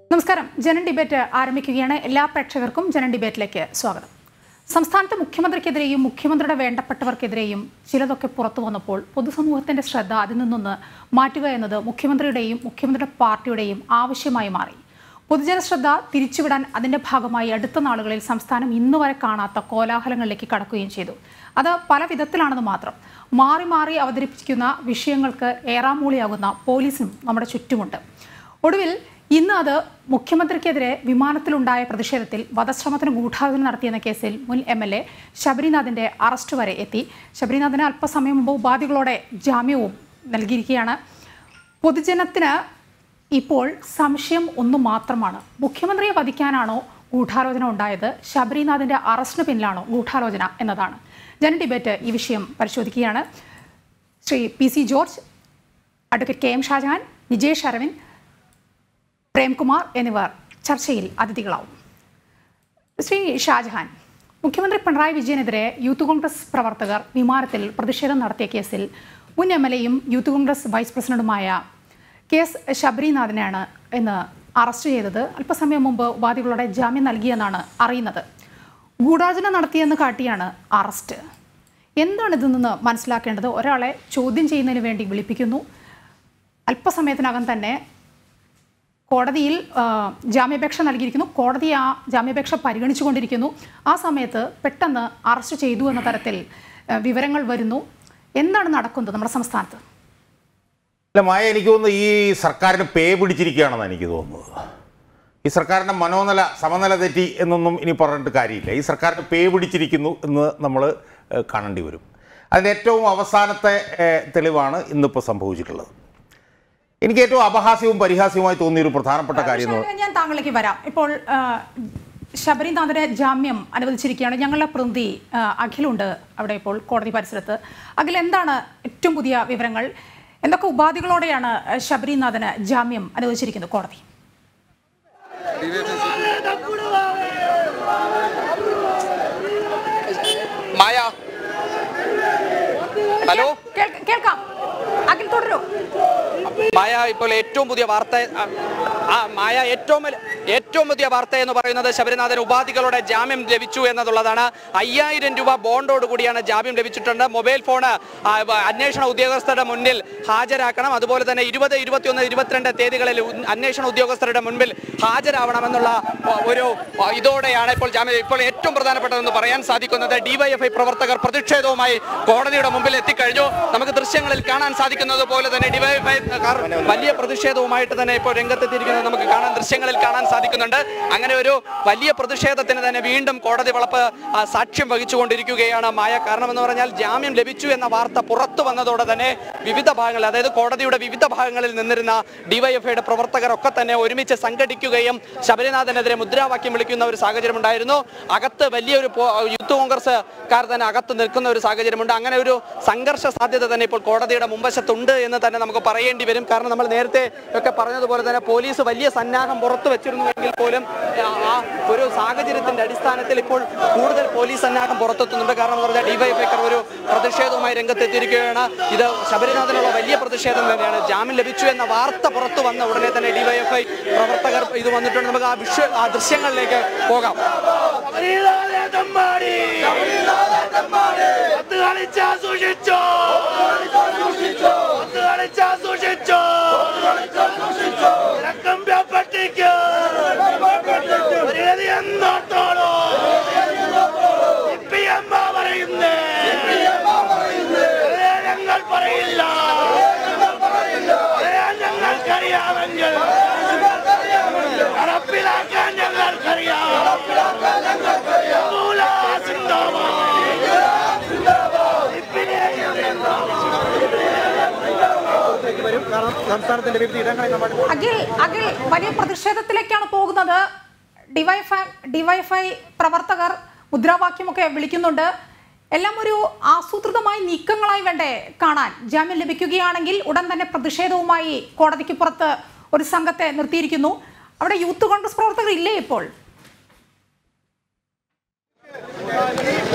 നമസ്കാരം ജനൻ ഡിബേറ്റ് ആരംഭിക്കുകയാണ് എല്ലാ പ്രേക്ഷകർക്കും ജനൻ ഡിബേറ്റിലേക്ക് സ്വാഗതം സംസ്ഥാനത്തെ മുഖ്യമന്ത്രിക്കെതിരെയും മുഖ്യമന്ത്രിയുടെ വേണ്ടപ്പെട്ടവർക്കെതിരെയും ചിലതൊക്കെ പുറത്തു വന്നപ്പോൾ പൊതുസമൂഹത്തിന്റെ ശ്രദ്ധ അതിൽ നിന്നൊന്ന് മാറ്റുക എന്നത് മുഖ്യമന്ത്രിയുടെയും മുഖ്യമന്ത്രിയുടെ പാർട്ടിയുടെയും ആവശ്യമായി മാറി പൊതുജന ശ്രദ്ധ തിരിച്ചുവിടാൻ അതിന്റെ ഭാഗമായി അടുത്ത നാളുകളിൽ സംസ്ഥാനം ഇന്ന് വരെ കാണാത്ത കോലാഹലങ്ങളിലേക്ക് കടക്കുകയും ചെയ്തു അത് പല വിധത്തിലാണെന്ന് മാത്രം മാറി മാറി അവതരിപ്പിക്കുന്ന വിഷയങ്ങൾക്ക് ഏറാമൂളിയാകുന്ന പോലീസും നമ്മുടെ ചുറ്റുമുണ്ട് ഒടുവിൽ ഇന്ന് അത് മുഖ്യമന്ത്രിക്കെതിരെ വിമാനത്തിലുണ്ടായ പ്രതിഷേധത്തിൽ വധശ്രമത്തിന് ഗൂഢാലോചന നടത്തിയെന്ന കേസിൽ മുൻ എം എൽ എ ശബരിനാഥിന്റെ അറസ്റ്റ് വരെ എത്തി ശബരിനാഥിന് അല്പസമയം മുമ്പ് ഉപാധികളോടെ ജാമ്യവും നൽകിയിരിക്കുകയാണ് പൊതുജനത്തിന് ഇപ്പോൾ സംശയം ഒന്ന് മാത്രമാണ് മുഖ്യമന്ത്രിയെ വധിക്കാനാണോ ഗൂഢാലോചന ഉണ്ടായത് ശബരിനാഥിന്റെ അറസ്റ്റിന് പിന്നിലാണോ ഗൂഢാലോചന എന്നതാണ് ജന ഡിബേറ്റ് ഈ വിഷയം പരിശോധിക്കുകയാണ് Shri P C George advocate K M Shajahan Nijesh Aravind Premkumar എന്നിവർ ചർച്ചയിൽ അതിഥികളാവും ശ്രീ ഷാജഹാൻ മുഖ്യമന്ത്രി പിണറായി വിജയനെതിരെ യൂത്ത് കോൺഗ്രസ് പ്രവർത്തകർ വിമാനത്തിൽ പ്രതിഷേധം നടത്തിയ കേസിൽ മുൻ എം എൽ എയും യൂത്ത് കോൺഗ്രസ് വൈസ് പ്രസിഡന്റുമായ കെ എസ് ശബരിനാഥനെയാണ് ഇന്ന് അറസ്റ്റ് ചെയ്തത് അല്പസമയം മുമ്പ് ഉപാധികളുടെ ജാമ്യം നൽകിയെന്നാണ് അറിയുന്നത് ഗൂഢാചന നടത്തിയെന്ന് കാട്ടിയാണ് അറസ്റ്റ് എന്താണ് ഇതിൽ നിന്ന് മനസ്സിലാക്കേണ്ടത് ഒരാളെ ചോദ്യം ചെയ്യുന്നതിന് വേണ്ടി വിളിപ്പിക്കുന്നു അല്പസമയത്തിനകം തന്നെ കോടതിയിൽ ആ, ജാമ്യാപേക്ഷ നൽകിയിരിക്കുന്നു കോടതി ആ ജാമ്യാപേക്ഷ പരിഗണിച്ചുകൊണ്ടിരിക്കുന്നു ആ സമയത്ത് പെട്ടെന്ന് അറസ്റ്റ് ചെയ്തു എന്ന തരത്തിൽ ആ, വിവരങ്ങൾ വരുന്നു എന്താണ് നടക്കുന്നത് നമ്മുടെ സംസ്ഥാനത്ത് അല്ല മായ എനിക്ക് തോന്നുന്നു ഈ സർക്കാരിന് പേ പിടിച്ചിരിക്കുകയാണെന്ന് എനിക്ക് തോന്നുന്നത് ഈ സർക്കാരിൻ്റെ മനോനില സമനില തെറ്റി എന്നൊന്നും ഇനി പറഞ്ഞിട്ട് കാര്യമില്ല ഈ സർക്കാരിന് പേ പിടിച്ചിരിക്കുന്നു എന്ന് നമ്മൾ ഏഹ്, കാണേണ്ടി വരും അതിൻ്റെ ഏറ്റവും അവസാനത്തെ ഏഹ്, തെളിവാണ് ഇന്നിപ്പോൾ സംഭവിച്ചിട്ടുള്ളത് എനിക്ക് ഏറ്റവും അപഹാസ്യവും പരിഹാസ്യവുമായി തോന്നിയ ഒരു പ്രധാനപ്പെട്ട കാര്യം എന്ന് പക്ഷേ ഞാൻ താങ്കളിലേക്ക് വരാം ഇപ്പോൾ ആ, ശബരിനാഥന് ജാമ്യം അനുവദിച്ചിരിക്കുകയാണ് ഞങ്ങളുടെ പ്രതിനിധി ആ, അഖിലുണ്ട് അവിടെ ഇപ്പോൾ കോടതി പരിസരത്ത് അഖിൽ എന്താണ് ഏറ്റവും പുതിയ വിവരങ്ങൾ എന്തൊക്കെ ഉപാധികളോടെയാണ് ആ, ശബരിനാഥന് ജാമ്യം അനുവദിച്ചിരിക്കുന്നത് കോടതി മായ ഹലോ കേൾ- കേൾക്കാം അഖിൽ തുടരൂ മായ ഇപ്പോൾ ഏറ്റവും പുതിയ വാർത്ത ആ, ആ മായ ഏറ്റവും വല- ഏറ്റവും പുതിയ വാർത്ത എന്ന് പറയുന്നത് ശബരിനാഥൻ ഉപാധികളുടെ ജാമ്യം ലഭിച്ചു എന്നതുള്ളതാണ് അയ്യായിരം രൂപ ബോണ്ടോട് കൂടിയാണ് ജാമ്യം ലഭിച്ചിട്ടുണ്ട് മൊബൈൽ ഫോൺ ആ, വ- അന്വേഷണ ഉദ്യോഗസ്ഥരുടെ മുന്നിൽ ഹാജരാക്കണം അതുപോലെ തന്നെ ഇരുപത് ഇരുപത്തിയൊന്ന് ഇരുപത്തിരണ്ട് തീയതികളിൽ ഉ- അന്വേഷണ ഉദ്യോഗസ്ഥരുടെ മുൻപിൽ ഹാജരാവണമെന്നുള്ള ആ, ഒരു ആ, ഇതോടെയാണ് ഇപ്പോൾ ജാമ്യം ഇപ്പോൾ ഏറ്റവും പ്രധാനപ്പെട്ടതെന്ന് പറയാൻ സാധിക്കുന്നത് ഡിവൈഎഫ്ഐ പ്രവർത്തകർ പ്രതിഷേധവുമായി കോടതിയുടെ മുമ്പിൽ എത്തിക്കഴിഞ്ഞു നമുക്ക് ദൃശ്യങ്ങളിൽ കാണാൻ സാധിക്കുന്നത് പോലെ തന്നെ ഡിവൈഎഫ്ഐ കാർ വലിയ പ്രതിഷേധവുമായിട്ട് തന്നെ ഇപ്പോൾ രംഗത്തെത്തിയിരിക്കുന്നത് നമുക്ക് കാണാൻ ദൃശ്യങ്ങളിൽ കാണാൻ സാധിക്കുന്നുണ്ട് അങ്ങനെ ഒരു വലിയ പ്രതിഷേധത്തിന് തന്നെ വീണ്ടും കോടതി വളപ്പ് ആ, സാക്ഷ്യം വഹിച്ചുകൊണ്ടിരിക്കുകയാണ് മായ കാരണം എന്ന് പറഞ്ഞാൽ ജാമ്യം ലഭിച്ചു എന്ന വാർത്ത പുറത്തു വന്നതോടെ തന്നെ വിവിധ ഭാഗങ്ങളിൽ അതായത് കോടതിയുടെ വിവിധ ഭാഗങ്ങളിൽ നിന്നിരുന്ന ഡിവൈഎഫ്ഐയുടെ പ്രവർത്തകരൊക്കെ തന്നെ ഒരുമിച്ച് സംഘടിക്കുകയും ശബരിനാഥനെതിരെ മുദ്രാവാക്യം വിളിക്കുന്ന ഒരു സാഹചര്യം ഉണ്ടായിരുന്നു അകത്ത് വലിയൊരു പോ- യൂത്ത് കോൺഗ്രസ്സുകാർ തന്നെ അകത്ത് നിൽക്കുന്ന ഒരു സാഹചര്യമുണ്ട് അങ്ങനെ ഒരു സംഘർഷ സാധ്യത തന്നെ ഇപ്പോൾ കോടതിയുടെ മുമ്പശത്തുണ്ട് എന്ന് തന്നെ നമുക്ക് പറയേണ്ടി വരും കാരണം നമ്മൾ നേരത്തെ ഒക്കെ പറഞ്ഞതുപോലെ തന്നെ പോലീസ് വലിയ സന്നാഹം പുറത്തു വെച്ചിരുന്നുവെങ്കിൽ പോലും ആ- ആ ഒരു സാഹചര്യത്തിന്റെ അടിസ്ഥാനത്തിൽ ഇപ്പോൾ കൂടുതൽ പോലീസ് സന്നാഹം പുറത്തെത്തുന്നുണ്ട് കാരണം എന്ന് പറഞ്ഞാൽ ഡിവൈഎഫ്ഐക്കാർ ഒരു പ്രതിഷേധവുമായി രംഗത്തെത്തിയിരിക്കുകയാണ് ഇത് ശബരിനാഥനുള്ള വലിയ പ്രതിഷേധം തന്നെയാണ് ജാമ്യം ലഭിച്ചു എന്ന വാർത്ത പുറത്തു വന്ന ഉടനെ തന്നെ ഡിവൈഎഫ്ഐ പ്രവർത്തകർ ഇത് വന്നിട്ടുണ്ട് നമുക്ക് ആ വിഷയ ആ ദൃശ്യങ്ങളിലേക്ക് പോകാം ഒത്ത് കളിച്ചാ സൂക്ഷിച്ചോ ഒത്ത് കളിച്ചാ സൂക്ഷിച്ചോ ഇറക്കം പട്ടിക്ക് ഒരു ഗതി എന്നോട്ടോളൂ ഇപ്പിയമ്മ പറയുന്നേ അതേ ഞങ്ങൾ പറയില്ല അതേ ഞങ്ങൾക്കറിയാമെങ്കിൽ നടപ്പിലാക്കാൻ ഞങ്ങൾക്കറിയാം മൂലാ സിന്ദാബാദ്. ഇപ്പിനെ അഖിൽ അഖിൽ വലിയ പ്രതിഷേധത്തിലേക്കാണ് പോകുന്നത് ഡിവൈഫൈ ഡിവൈഫൈ പ്രവർത്തകർ മുദ്രാവാക്യമൊക്കെ വിളിക്കുന്നുണ്ട് എല്ലാം ഒരു ആസൂത്രിതമായ നീക്കങ്ങളായി വേണ്ടേ കാണാൻ ജാമ്യം ലഭിക്കുകയാണെങ്കിൽ ഉടൻ തന്നെ പ്രതിഷേധവുമായി കോടതിക്ക് പുറത്ത് ഒരു സംഘത്തെ നിർത്തിയിരിക്കുന്നു അവിടെ യൂത്ത് കോൺഗ്രസ് പ്രവർത്തകർ ഇല്ലേ ഇപ്പോൾ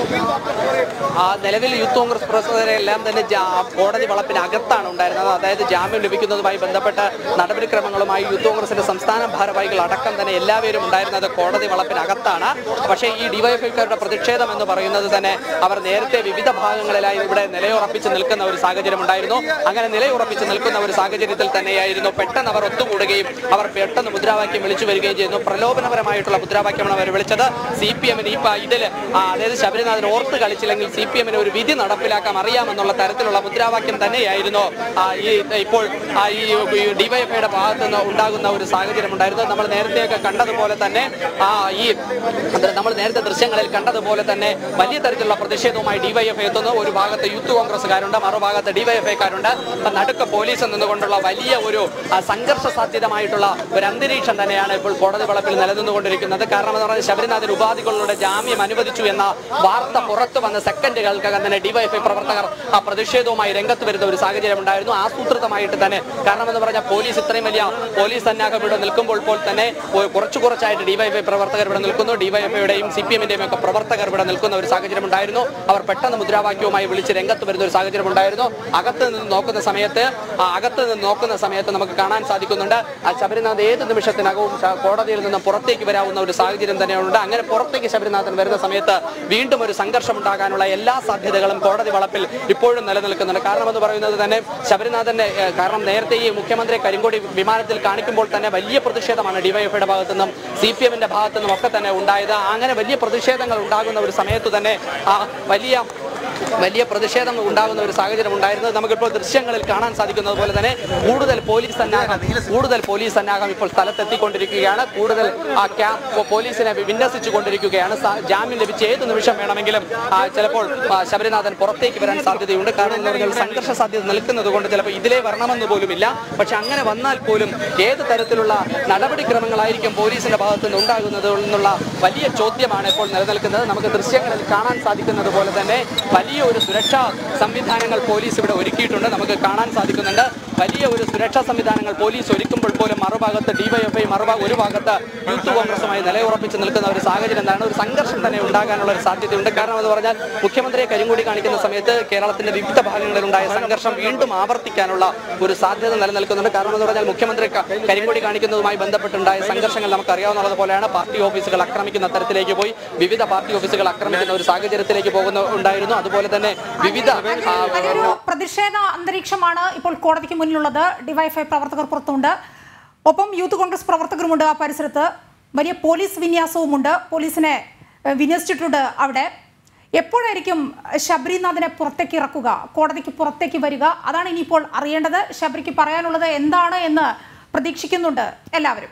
ആ നിലവിൽ യൂത്ത് കോൺഗ്രസ് പ്രവർത്തകരെല്ലാം തന്നെ ജാ- കോടതി വളപ്പിനകത്താണ് ഉണ്ടായിരുന്നത് അതായത് ജാമ്യം ലഭിക്കുന്നതുമായി ബന്ധപ്പെട്ട നടപടിക്രമങ്ങളുമായി യൂത്ത് കോൺഗ്രസിന്റെ സംസ്ഥാന ഭാരവാഹികൾ അടക്കം തന്നെ എല്ലാവരും ഉണ്ടായിരുന്നത് കോടതി വളപ്പിനകത്താണ് പക്ഷേ ഈ ഡിവൈഎഫ്ഐക്കാരുടെ പ്രതിഷേധം എന്ന് പറയുന്നത് തന്നെ അവർ നേരത്തെ വിവിധ ഭാഗങ്ങളിലായി ഇവിടെ നിലയുറപ്പിച്ച് നിൽക്കുന്ന ഒരു സാഹചര്യം ഉണ്ടായിരുന്നു അങ്ങനെ നിലയുറപ്പിച്ച് നിൽക്കുന്ന ഒരു സാഹചര്യത്തിൽ തന്നെയായിരുന്നു പെട്ടെന്ന് അവർ ഒത്തുകൂടുകയും അവർ പെട്ടെന്ന് മുദ്രാവാക്യം വിളിച്ചു വരികയും ചെയ്യുന്നു പ്രലോഭനപരമായിട്ടുള്ള മുദ്രാവാക്യമാണ് അവർ വിളിച്ചത് സി പി എമ്മിന് ഇപ്പൊ ഇതിൽ അതായത് ശബരിനാഥൻ ഓർത്ത് കളിച്ചില്ലെങ്കിൽ സി പി എമ്മിന് ഒരു വിധി നടപ്പിലാക്കാൻ അറിയാമെന്നുള്ള തരത്തിലുള്ള മുദ്രാവാക്യം തന്നെയായിരുന്നു ആ, ഈ ഇപ്പോൾ ആ, ഈ ഡിവൈഎഫ്ഐയുടെ ഭാഗത്ത് നിന്ന് ഉണ്ടാകുന്ന ഒരു സാഹചര്യം ഉണ്ടായിരുന്നു നമ്മൾ നേരത്തെയൊക്കെ കണ്ടതുപോലെ തന്നെ ആ ഈ അത് നമ്മൾ നേരത്തെ ദൃശ്യങ്ങളിൽ കണ്ടതുപോലെ തന്നെ വലിയ തരത്തിലുള്ള പ്രതിഷേധവുമായി ഡിവൈഎഫ്ഐ എത്തുന്നു ഒരു ഭാഗത്ത് യൂത്ത് കോൺഗ്രസ്സുകാരുണ്ട് മറുഭാഗത്ത് ഡിവൈഎഫ്ഐക്കാരുണ്ട് നടുക്ക് പോലീസ് നിന്നുകൊണ്ടുള്ള വലിയ ഒരു ആ, സംഘർഷ സാധ്യതമായിട്ടുള്ള ഒരു അന്തരീക്ഷം തന്നെയാണ് ഇപ്പോൾ കോടതി വളപ്പിൽ നിലനിന്നുകൊണ്ടിരിക്കുന്നത് കാരണം എന്ന് പറഞ്ഞാൽ ശബരിനാഥൻ ഉപാധികളുടെ ജാമ്യം അനുവദിച്ചു എന്ന വാർത്ത പുറത്തു വന്ന സെക്കൻഡുകൾക്കകം തന്നെ ഡിവൈഎഫ്ഐ പ്രവർത്തകർ ആ പ്രതിഷേധവുമായി രംഗത്ത് വരുന്ന ഒരു സാഹചര്യം ഉണ്ടായിരുന്നു ആസൂത്രിതമായിട്ട് തന്നെ കാരണം എന്ന് പറഞ്ഞാൽ പോലീസ് ഇത്രയും വലിയ പോലീസ് സന്നാഹം ഇവിടെ നിൽക്കുമ്പോൾ പോൽ തന്നെ ഒ- കുറച്ചു കുറച്ചായിട്ട് ഡിവൈഎഫ്ഐ പ്രവർത്തകർ ഇവിടെ നിൽക്കുന്നു ഡിവൈഎഫ്ഐയുടെയും സി പി എമ്മിന്റെയും ഒക്കെ പ്രവർത്തകർ ഇവിടെ നിൽക്കുന്ന ഒരു സാഹചര്യം ഉണ്ടായിരുന്നു അവർ പെട്ടെന്ന് മുദ്രാവാക്യവുമായി വിളിച്ച് രംഗത്ത് വരുന്ന ഒരു സാഹചര്യം ഉണ്ടായിരുന്നു അകത്ത് നിന്ന് നോക്കുന്ന സമയത്ത് ആ അകത്ത് നിന്ന് നോക്കുന്ന സമയത്ത് നമുക്ക് കാണാൻ സാധിക്കുന്നുണ്ട് ആ ശബരിനാഥ് ഏത് നിമിഷത്തിനകവും ശ- കോടതിയിൽ നിന്ന് പുറത്തേക്ക് വരാവുന്ന ഒരു സാഹചര്യം തന്നെയുണ്ട് അങ്ങനെ പുറത്തേക്ക് ശബരിനാഥൻ വരുന്ന സമയത്ത് വീണ്ടും ഒരു സംഘർഷം ഉണ്ടാകാനുള്ള എല്ലാ സാധ്യതകളും കോടതി വളപ്പിൽ ഇപ്പോഴും നിലനിൽക്കുന്നുണ്ട് കാരണം എന്ന് പറയുന്നത് തന്നെ ശബരിനാഥന്റെ ഏഹ്, കാരണം നേരത്തെ ഈ മുഖ്യമന്ത്രി കരിങ്കോടി വിമാനത്തിൽ കാണിക്കുമ്പോൾ തന്നെ വലിയ പ്രതിഷേധമാണ് ഡിവൈഎഫ്ഐയുടെ ഭാഗത്തു നിന്നും സി പി എമ്മിന്റെ ഭാഗത്തു നിന്നും ഒക്കെ തന്നെ ഉണ്ടായത് അങ്ങനെ വലിയ പ്രതിഷേധങ്ങൾ ഉണ്ടാകുന്ന ഒരു സമയത്ത് തന്നെ ആ വലിയ വലിയ പ്രതിഷേധം ഉണ്ടാകുന്ന ഒരു സാഹചര്യം ഉണ്ടായിരുന്നത് നമുക്കിപ്പോൾ ദൃശ്യങ്ങളിൽ കാണാൻ സാധിക്കുന്നത് പോലെ തന്നെ കൂടുതൽ പോലീസ് സന്നാഹം കൂടുതൽ പോലീസ് സന്നാഹം ഇപ്പോൾ സ്ഥലത്തെത്തിക്കൊണ്ടിരിക്കുകയാണ് കൂടുതൽ ആ ക്യാമ്പ് പോലീസിനെ വിന്യസിച്ചു കൊണ്ടിരിക്കുകയാണ് സ- ജാമ്യം ലഭിച്ച ഏത് നിമിഷം വേണമെങ്കിലും ആ, ചിലപ്പോൾ ആ, ശബരിനാഥൻ പുറത്തേക്ക് വരാൻ സാധ്യതയുണ്ട് കാരണം എന്ന് പറഞ്ഞാൽ സംഘർഷ സാധ്യത നിൽക്കുന്നത് കൊണ്ട് ചിലപ്പോൾ ഇതിലേ വരണമെന്ന് പോലുമില്ല പക്ഷെ അങ്ങനെ വന്നാൽ പോലും ഏത് തരത്തിലുള്ള നടപടിക്രമങ്ങളായിരിക്കും പോലീസിന്റെ ഭാഗത്ത് നിന്ന് ഉണ്ടാകുന്നത് എന്നുള്ള വലിയ ചോദ്യമാണ് ഇപ്പോൾ നിലനിൽക്കുന്നത് നമുക്ക് ദൃശ്യങ്ങളിൽ കാണാൻ സാധിക്കുന്നത് പോലെ തന്നെ വലിയ ഒരു സുരക്ഷാ സംവിധാനങ്ങൾ പോലീസ് ഇവിടെ ഒരുക്കിയിട്ടുണ്ട് നമുക്ക് കാണാൻ സാധിക്കുന്നുണ്ട് വലിയ ഒരു സുരക്ഷാ സംവിധാനങ്ങൾ പോലീസ് ഒരുക്കുമ്പോൾ പോലും മറുഭാഗത്ത് ഡിവൈഎഫ്ഐ മറുഭാഗം ഒരു ഭാഗത്ത് യൂത്ത് കോൺഗ്രസുമായി നിലയുറപ്പിച്ച് നിൽക്കുന്ന ഒരു സാഹചര്യം എന്താണ് ഒരു സംഘർഷം തന്നെ ഉണ്ടാകാനുള്ള ഒരു സാധ്യതയുണ്ട് കാരണം എന്ന് പറഞ്ഞാൽ മുഖ്യമന്ത്രിയെ കരിങ്കൊടി കാണിക്കുന്ന സമയത്ത് കേരളത്തിന്റെ വിവിധ ഭാഗങ്ങളിലുണ്ടായ സംഘർഷം വീണ്ടും ആവർത്തിക്കാനുള്ള ഒരു സാധ്യത നിലനിൽക്കുന്നുണ്ട് കാരണം എന്ന് പറഞ്ഞാൽ മുഖ്യമന്ത്രി ക- കരിങ്കൊടി കാണിക്കുന്നതുമായി ബന്ധപ്പെട്ടുണ്ടായ സംഘർഷങ്ങൾ നമുക്ക് അറിയാവുന്നത് പോലെയാണ് പാർട്ടി ഓഫീസുകൾ ആക്രമിക്കുന്ന തരത്തിലേക്ക് പോയി വിവിധ പാർട്ടി ഓഫീസുകൾ ആക്രമിക്കുന്ന ഒരു സാഹചര്യത്തിലേക്ക് പോകുന്ന ഉണ്ടായിരുന്നു അതുപോലെ തന്നെ വിവിധ ആ, വലിയൊരു പ്രതിഷേധ അന്തരീക്ഷമാണ് ഇപ്പോൾ കോടതിക്ക് മുന്നിലുള്ളത് ഡിവൈഎഫ്ഐ പ്രവർത്തകർ പുറത്തുണ്ട് ഒപ്പം യൂത്ത് കോൺഗ്രസ് പ്രവർത്തകരുമുണ്ട് ആ പരിസരത്ത് വലിയ പോലീസ് വിന്യാസവുമുണ്ട് പോലീസിനെ ഏഹ്, വിന്യസിച്ചിട്ടുണ്ട് അവിടെ എപ്പോഴായിരിക്കും ശബരിനാഥിനെ പുറത്തേക്ക് ഇറക്കുക കോടതിക്ക് പുറത്തേക്ക് വരിക അതാണ് ഇനിയിപ്പോൾ അറിയേണ്ടത് ശബരിക്ക് പറയാനുള്ളത് എന്താണ് എന്ന് പ്രതീക്ഷിക്കുന്നുണ്ട് എല്ലാവരും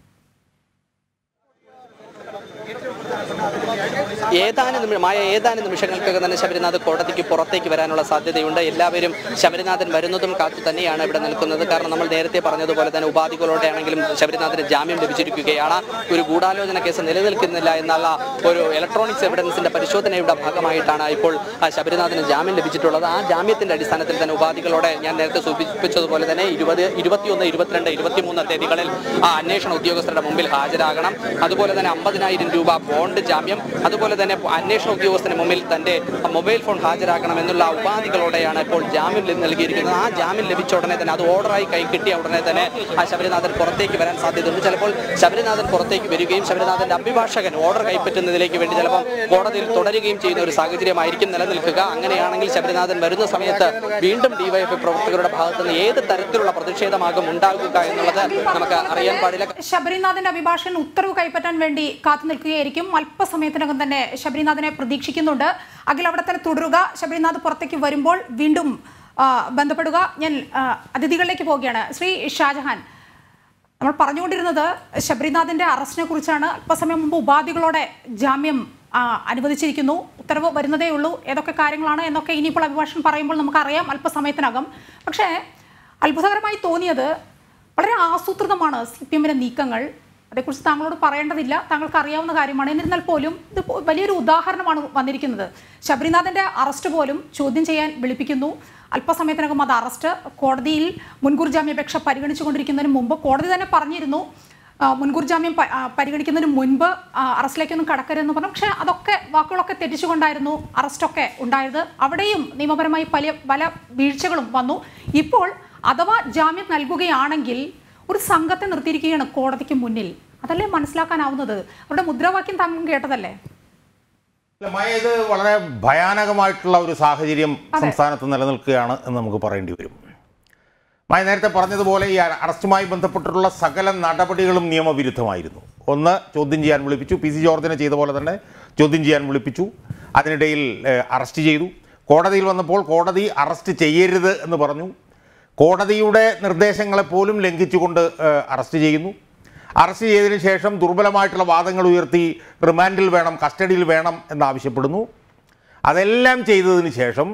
ഏതാനും നിമിഷമായ ഏതാനും നിമിഷങ്ങൾക്കകം തന്നെ ശബരിനാഥ് കോടതിക്ക് പുറത്തേക്ക് വരാനുള്ള സാധ്യതയുണ്ട് എല്ലാവരും ശബരിനാഥൻ വരുന്നതും കാത്തു തന്നെയാണ് ഇവിടെ നിൽക്കുന്നത് കാരണം നമ്മൾ നേരത്തെ പറഞ്ഞതുപോലെ തന്നെ ഉപാധികളോടെ ആണെങ്കിലും ശബരിനാഥന് ജാമ്യം ലഭിച്ചിരിക്കുകയാണ് ഒരു ഗൂഢാലോചന കേസ് നിലനിൽക്കുന്നില്ല എന്നുള്ള ഒരു ഇലക്ട്രോണിക്സ് എവിഡൻസിന്റെ പരിശോധനയുടെ ഭാഗമായിട്ടാണ് ഇപ്പോൾ ആ ശബരിനാഥന് ജാമ്യം ലഭിച്ചിട്ടുള്ളത് ആ ജാമ്യത്തിന്റെ അടിസ്ഥാനത്തിൽ തന്നെ ഉപാധികളോടെ ഞാൻ നേരത്തെ സൂചിപ്പിച്ചതുപോലെ തന്നെ ഇരുപത് ഇരുപത്തിയൊന്ന് ഇരുപത്തിരണ്ട് ഇരുപത്തിമൂന്ന് തീയതികളിൽ ആ അന്വേഷണ ഉദ്യോഗസ്ഥരുടെ മുമ്പിൽ ഹാജരാകണം അതുപോലെ തന്നെ അമ്പതിനായിരം രൂപ ബോണ്ട് ജാമ്യം അതുപോലെ തന്നെ അന്വേഷണ ഉദ്യോഗസ്ഥന് മുമ്പിൽ തന്റെ മൊബൈൽ ഫോൺ ഹാജരാക്കണം എന്നുള്ള ഉപാധികളോടെയാണ് ഇപ്പോൾ ജാമ്യം ലഭി- നൽകിയിരിക്കുന്നത് ആ ജാമ്യം ലഭിച്ച ഉടനെ തന്നെ അത് ഓർഡറായി കൈ കിട്ടിയ ഉടനെ തന്നെ ആ ശബരിനാഥൻ പുറത്തേക്ക് വരാൻ സാധ്യതയുണ്ട് ചിലപ്പോൾ ശബരിനാഥൻ പുറത്തേക്ക് വരികയും ശബരിനാഥന്റെ അഭിഭാഷകൻ ഓർഡർ കൈപ്പറ്റുന്നതിലേക്ക് വേണ്ടി ചിലപ്പോൾ കോടതിയിൽ തുടരുകയും ചെയ്യുന്ന ഒരു സാഹചര്യമായിരിക്കും നിലനിൽക്കുക അങ്ങനെയാണെങ്കിൽ ശബരിനാഥൻ വരുന്ന സമയത്ത് വീണ്ടും ഡിവൈഎഫ്ഐ പ്രവർത്തകരുടെ ഭാഗത്ത് നിന്ന് ഏത് തരത്തിലുള്ള പ്രതിഷേധമാകും ഉണ്ടാകുക എന്നുള്ളത് നമുക്ക് അറിയാൻ പാടില്ല ശബരിനാഥിന്റെ അഭിഭാഷകൻ ഉത്തരവ് കൈപ്പറ്റാൻ വേണ്ടി കാത്തു നിൽക്കുകയായിരിക്കും അല്പസമയത്തിനകം തന്നെ ശബരിനാഥിനെ പ്രതീക്ഷിക്കുന്നുണ്ട് അഖിൽ അവിടെ തന്നെ തുടരുക ശബരിനാഥ് പുറത്തേക്ക് വരുമ്പോൾ വീണ്ടും ആ, ബന്ധപ്പെടുക ഞാൻ ആ, അതിഥികളിലേക്ക് പോവുകയാണ് ശ്രീ ഷാജഹാൻ നമ്മൾ പറഞ്ഞുകൊണ്ടിരുന്നത് ശബരിനാഥിന്റെ അറസ്റ്റിനെ കുറിച്ചാണ് അല്പസമയം മുമ്പ് ഉപാധികളോടെ ജാമ്യം ആ, അനുവദിച്ചിരിക്കുന്നു ഉത്തരവ് വരുന്നതേ ഉള്ളൂ ഏതൊക്കെ കാര്യങ്ങളാണ് എന്നൊക്കെ ഇനിയിപ്പോൾ അഭിഭാഷകൻ പറയുമ്പോൾ നമുക്കറിയാം അല്പസമയത്തിനകം പക്ഷേ അത്ഭുതകരമായി തോന്നിയത് വളരെ ആസൂത്രിതമാണ് സി പി എമ്മിന്റെ നീക്കങ്ങൾ അതേക്കുറിച്ച് താങ്കളോട് പറയേണ്ടതില്ല താങ്കൾക്ക് അറിയാവുന്ന കാര്യമാണ് എന്നിരുന്നാൽ പോലും ഇത് പോ- വലിയൊരു ഉദാഹരണമാണ് വന്നിരിക്കുന്നത് ശബരിനാഥന്റെ അറസ്റ്റ് പോലും ചോദ്യം ചെയ്യാൻ വിളിപ്പിക്കുന്നു അല്പസമയത്തിനകം അത് അറസ്റ്റ് കോടതിയിൽ മുൻകൂർ ജാമ്യാപേക്ഷ പരിഗണിച്ചുകൊണ്ടിരിക്കുന്നതിന് മുമ്പ് കോടതി തന്നെ പറഞ്ഞിരുന്നു ആ, മുൻകൂർ ജാമ്യം പ- ആ, പരിഗണിക്കുന്നതിന് മുൻപ് ആ, അറസ്റ്റിലേക്കൊന്നും കടക്കരുതെന്ന് പറഞ്ഞു പക്ഷേ അതൊക്കെ വാക്കുകളൊക്കെ തെറ്റിച്ചുകൊണ്ടായിരുന്നു അറസ്റ്റൊക്കെ ഉണ്ടായത് അവിടെയും നിയമപരമായി പല പല വീഴ്ചകളും വന്നു ഇപ്പോൾ അഥവാ ജാമ്യം നൽകുകയാണെങ്കിൽ ഒരു സംഘത്തെ നിർത്തിയിരിക്കുകയാണ് കോടതിക്ക് മുന്നിൽ അതല്ലേ മനസ്സിലാക്കാനാവുന്നത് അവരുടെ മുദ്രാവാക്യം താങ്കൾ കേട്ടതല്ലേ അല്ല, മായ ഇത് വളരെ ഭയാനകമായിട്ടുള്ള ഒരു സാഹചര്യം സംസ്ഥാനത്ത് നിലനിൽക്കുകയാണ് എന്ന് നമുക്ക് പറയേണ്ടി വരും മായ നേരത്തെ പറഞ്ഞതുപോലെ ഈ അറസ്റ്റുമായി ബന്ധപ്പെട്ടിട്ടുള്ള സകല നടപടികളും നിയമവിരുദ്ധമായിരുന്നു ഒന്ന് ചോദ്യം ചെയ്യാൻ വിളിപ്പിച്ചു പി സി ജോർജിനെ ചെയ്ത പോലെ തന്നെ ചോദ്യം ചെയ്യാൻ വിളിപ്പിച്ചു അതിനിടയിൽ ഏഹ്, അറസ്റ്റ് ചെയ്തു കോടതിയിൽ വന്നപ്പോൾ കോടതി അറസ്റ്റ് ചെയ്യരുത് എന്ന് പറഞ്ഞു കോടതിയുടെ നിർദ്ദേശങ്ങളെപ്പോലും ലംഘിച്ചുകൊണ്ട് ഏഹ്, അറസ്റ്റ് ചെയ്യുന്നു അറസ്റ്റ് ചെയ്തതിന് ശേഷം ദുർബലമായിട്ടുള്ള വാദങ്ങൾ ഉയർത്തി റിമാൻഡിൽ വേണം കസ്റ്റഡിയിൽ വേണം എന്നാവശ്യപ്പെടുന്നു അതെല്ലാം ചെയ്തതിന് ശേഷം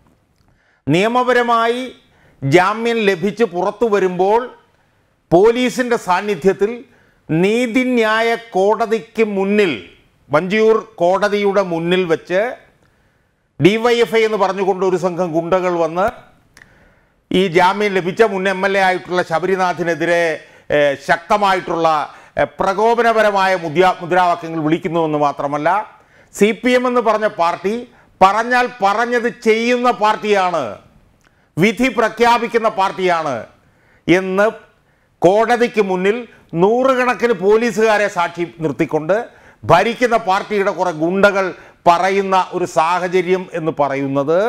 നിയമപരമായി ജാമ്യം ലഭിച്ച് പുറത്തു വരുമ്പോൾ പോലീസിൻ്റെ സാന്നിധ്യത്തിൽ നീതിന്യായ കോടതിക്ക് മുന്നിൽ വഞ്ചിയൂർ കോടതിയുടെ മുന്നിൽ വെച്ച് ഡിവൈഎഫ്ഐ എന്ന് പറഞ്ഞുകൊണ്ട് ഒരു സംഘം ഗുണ്ടകൾ വന്ന് ഈ ജാമ്യം ലഭിച്ച മുൻ എം എൽ എ ആയിട്ടുള്ള ശബരിനാഥിനെതിരെ ഏഹ്, ശക്തമായിട്ടുള്ള ഏഹ്, പ്രകോപനപരമായ മുദ്രാ മുദ്രാവാക്യങ്ങൾ വിളിക്കുന്നുവെന്ന് മാത്രമല്ല സി പി എം എന്ന് പറഞ്ഞ പാർട്ടി പറഞ്ഞാൽ പറഞ്ഞത് ചെയ്യുന്ന പാർട്ടിയാണ് വിധി പ്രഖ്യാപിക്കുന്ന പാർട്ടിയാണ് എന്ന് കോടതിക്ക് മുന്നിൽ നൂറുകണക്കിന് പോലീസുകാരെ സാക്ഷി നിർത്തിക്കൊണ്ട് ഭരിക്കുന്ന പാർട്ടിയുടെ കുറെ ഗുണ്ടകൾ പറയുന്ന ഒരു സാഹചര്യം എന്ന് പറയുന്നത്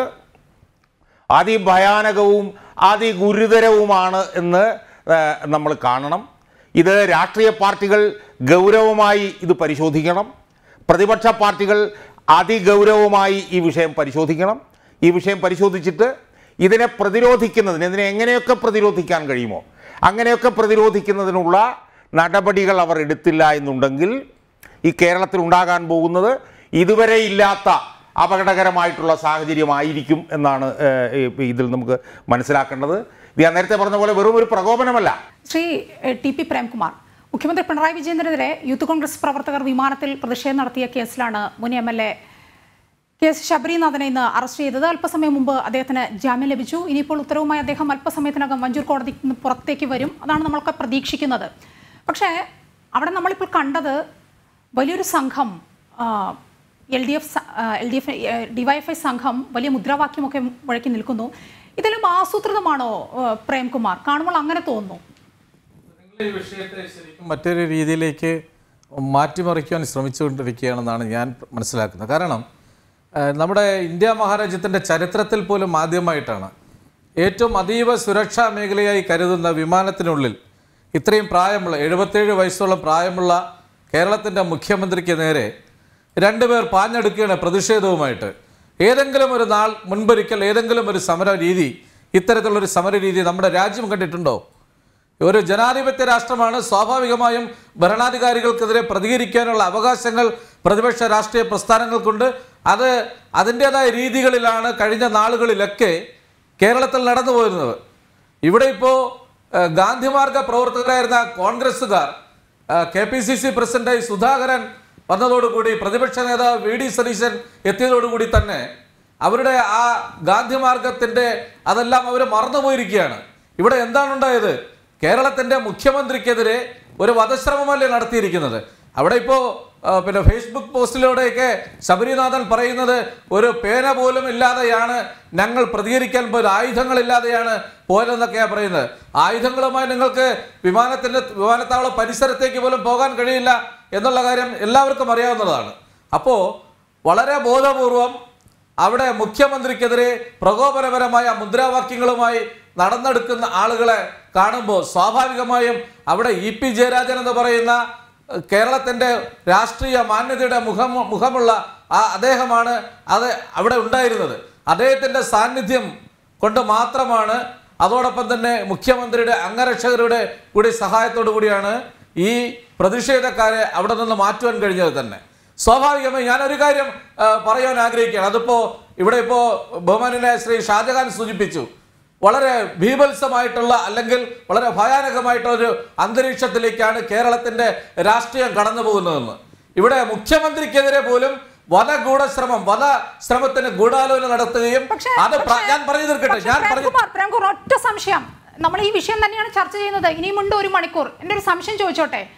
അതിഭയാനകവും അതിഗുരുതരവുമാണ് എന്ന് ഏഹ്, നമ്മൾ കാണണം ഇത് രാഷ്ട്രീയ പാർട്ടികൾ ഗൗരവമായി ഇത് പരിശോധിക്കണം പ്രതിപക്ഷ പാർട്ടികൾ അതിഗൗരവമായി ഈ വിഷയം പരിശോധിക്കണം ഈ വിഷയം പരിശോധിച്ചിട്ട് ഇതിനെ പ്രതിരോധിക്കുന്നതിന് ഇതിനെ എങ്ങനെയൊക്കെ പ്രതിരോധിക്കാൻ കഴിയുമോ അങ്ങനെയൊക്കെ പ്രതിരോധിക്കുന്നതിനുള്ള നടപടികൾ അവർ എടുത്തില്ല എന്നുണ്ടെങ്കിൽ ഈ കേരളത്തിൽ ഉണ്ടാകാൻ പോകുന്നത് ഇതുവരെ ഇല്ലാത്ത അപകടകരമായിട്ടുള്ള സാഹചര്യമായിരിക്കും എന്നാണ് ഏഹ്, ഈ- ഇതിൽ നമുക്ക് മനസ്സിലാക്കേണ്ടത് ഇത് ഞാൻ നേരത്തെ പറഞ്ഞ പോലെ വെറും ഒരു പ്രകോപനമല്ല ശ്രീ എ, ടി പി പ്രേംകുമാർ മുഖ്യമന്ത്രി പിണറായി വിജയനെതിരെ യൂത്ത് കോൺഗ്രസ് പ്രവർത്തകർ വിമാനത്തിൽ പ്രതിഷേധം നടത്തിയ കേസിലാണ് മുൻ M L A K S ശബരിനാഥനെ ഇന്ന് അറസ്റ്റ് ചെയ്തത് അല്പസമയം മുമ്പ് അദ്ദേഹത്തിന് ജാമ്യം ലഭിച്ചു ഇനിയിപ്പോൾ ഉത്തരവുമായി അദ്ദേഹം അല്പസമയത്തിനകം വഞ്ചൂർ കോടതിയിൽ നിന്ന് പുറത്തേക്ക് വരും അതാണ് നമ്മളൊക്കെ പ്രതീക്ഷിക്കുന്നത് പക്ഷേ അവിടെ നമ്മളിപ്പോൾ കണ്ടത് വലിയൊരു സംഘം L D F L D F DYFI സംഘം വലിയ മുദ്രാവാക്യമൊക്കെ മുഴക്കി നിൽക്കുന്നു ഇതെല്ലാം ആസൂത്രിതമാണോ ആ, പ്രേംകുമാർ കാണുമ്പോൾ അങ്ങനെ തോന്നുന്നു ഈ വിഷയത്തെ ശരിക്കും മറ്റൊരു രീതിയിലേക്ക് മാറ്റിമറിക്കുവാൻ ശ്രമിച്ചുകൊണ്ടിരിക്കുകയാണെന്നാണ് ഞാൻ മനസ്സിലാക്കുന്നത് കാരണം ആ, നമ്മുടെ ഇന്ത്യ മഹാരാജ്യത്തിൻ്റെ ചരിത്രത്തിൽ പോലും ആദ്യമായിട്ടാണ് ഏറ്റവും അതീവ സുരക്ഷാ മേഖലയായി കരുതുന്ന വിമാനത്തിനുള്ളിൽ ഇത്രയും പ്രായമുള്ള എഴുപത്തേഴ് വയസ്സോളം പ്രായമുള്ള കേരളത്തിൻ്റെ മുഖ്യമന്ത്രിക്ക് നേരെ രണ്ടുപേർ പാഞ്ഞെടുക്കുകയാണ് പ്രതിഷേധവുമായിട്ട് ഏതെങ്കിലും ഒരു നാൾ മുൻപൊരിക്കൽ ഏതെങ്കിലും ഒരു സമര രീതി ഇത്തരത്തിലുള്ളൊരു സമര രീതി നമ്മുടെ രാജ്യം കണ്ടിട്ടുണ്ടോ ഒരു ജനാധിപത്യ രാഷ്ട്രമാണ് സ്വാഭാവികമായും ഭരണാധികാരികൾക്കെതിരെ പ്രതികരിക്കാനുള്ള അവകാശങ്ങൾ പ്രതിപക്ഷ രാഷ്ട്രീയ പ്രസ്ഥാനങ്ങൾക്കുണ്ട് അത് അതിൻ്റെതായ രീതികളിലാണ് കഴിഞ്ഞ നാളുകളിലൊക്കെ കേരളത്തിൽ നടന്നു പോയിരുന്നത് ഇവിടെ ഇപ്പോൾ ഗാന്ധിമാർഗ പ്രവർത്തകരായിരുന്ന കോൺഗ്രസ്സുകാർ കെ പി സി സി പ്രസിഡന്റായി സുധാകരൻ വന്നതോടുകൂടി പ്രതിപക്ഷ നേതാവ് വി ഡി സതീശൻ എത്തിയതോടുകൂടി തന്നെ അവരുടെ ആ ഗാന്ധിമാർഗത്തിൻ്റെ അതെല്ലാം അവർ മറന്നുപോയിരിക്കുകയാണ് ഇവിടെ എന്താണ് ഉണ്ടായത് കേരളത്തിൻ്റെ മുഖ്യമന്ത്രിക്കെതിരെ ഒരു വധശ്രമമല്ലേ നടത്തിയിരിക്കുന്നത് അവിടെ ഇപ്പോൾ പിന്നെ ഫേസ്ബുക്ക് പോസ്റ്റിലൂടെയൊക്കെ ശബരിനാഥൻ പറയുന്നത് ഒരു പേന പോലും ഇല്ലാതെയാണ് ഞങ്ങൾ പ്രതികരിക്കാൻ പോയത് ആയുധങ്ങളില്ലാതെയാണ് പോയതെന്നൊക്കെയാണ് പറയുന്നത് ആയുധങ്ങളുമായി നിങ്ങൾക്ക് വിമാനത്തിൻ്റെ വിമാനത്താവള പരിസരത്തേക്ക് പോലും പോകാൻ കഴിയില്ല എന്നുള്ള കാര്യം എല്ലാവർക്കും അറിയാവുന്നതാണ് അപ്പോൾ വളരെ ബോധപൂർവം അവിടെ മുഖ്യമന്ത്രിക്കെതിരെ പ്രകോപനപരമായ മുദ്രാവാക്യങ്ങളുമായി നടന്നെടുക്കുന്ന ആളുകളെ കാണുമ്പോൾ സ്വാഭാവികമായും അവിടെ ഇ പി ജയരാജൻ എന്ന് പറയുന്ന ഏഹ്, കേരളത്തിൻ്റെ രാഷ്ട്രീയ മാന്യതയുടെ മുഖം മുഖമുള്ള ആ അദ്ദേഹമാണ് അത് അവിടെ ഉണ്ടായിരുന്നത് അദ്ദേഹത്തിൻ്റെ സാന്നിധ്യം കൊണ്ട് മാത്രമാണ് അതോടൊപ്പം തന്നെ മുഖ്യമന്ത്രിയുടെ അംഗരക്ഷകരുടെ കൂടി സഹായത്തോടു കൂടിയാണ് ഈ പ്രതിഷേധക്കാരെ അവിടെ നിന്ന് മാറ്റുവാൻ കഴിഞ്ഞത് തന്നെ സ്വാഭാവികമായി ഞാനൊരു കാര്യം ആ, പറയാൻ ആഗ്രഹിക്കുകയാണ് അതിപ്പോ ഇവിടെ ഇപ്പോ ബഹുമാനായ ശ്രീ ഷാജഹാൻ സൂചിപ്പിച്ചു വളരെ ഭീഭത്സമായിട്ടുള്ള അല്ലെങ്കിൽ വളരെ ഭയാനകമായിട്ടുള്ള ഒരു അന്തരീക്ഷത്തിലേക്കാണ് കേരളത്തിന്റെ രാഷ്ട്രീയം കടന്നു പോകുന്നതെന്ന് ഇവിടെ മുഖ്യമന്ത്രിക്കെതിരെ പോലും വധഗൂഢശ്രമം വധശ്രമത്തിന് ഗൂഢാലോചന നടത്തുകയും പക്ഷേ അത് പ്ര- പക്ഷേ- ഞാൻ പറഞ്ഞു തീർക്കട്ടെ പക്ഷേ ഞാൻ പറഞ്ഞു പ്രേംകുമാർ, പ്രേംകുമാർ ഒറ്റ സംശയം നമ്മൾ ഈ വിഷയം തന്നെയാണ് ചർച്ച ചെയ്യുന്നത് ഇനിയുമുണ്ട് ഒരു മണിക്കൂർ എൻ്റെ ഒരു സംശയം ചോദിച്ചോട്ടെ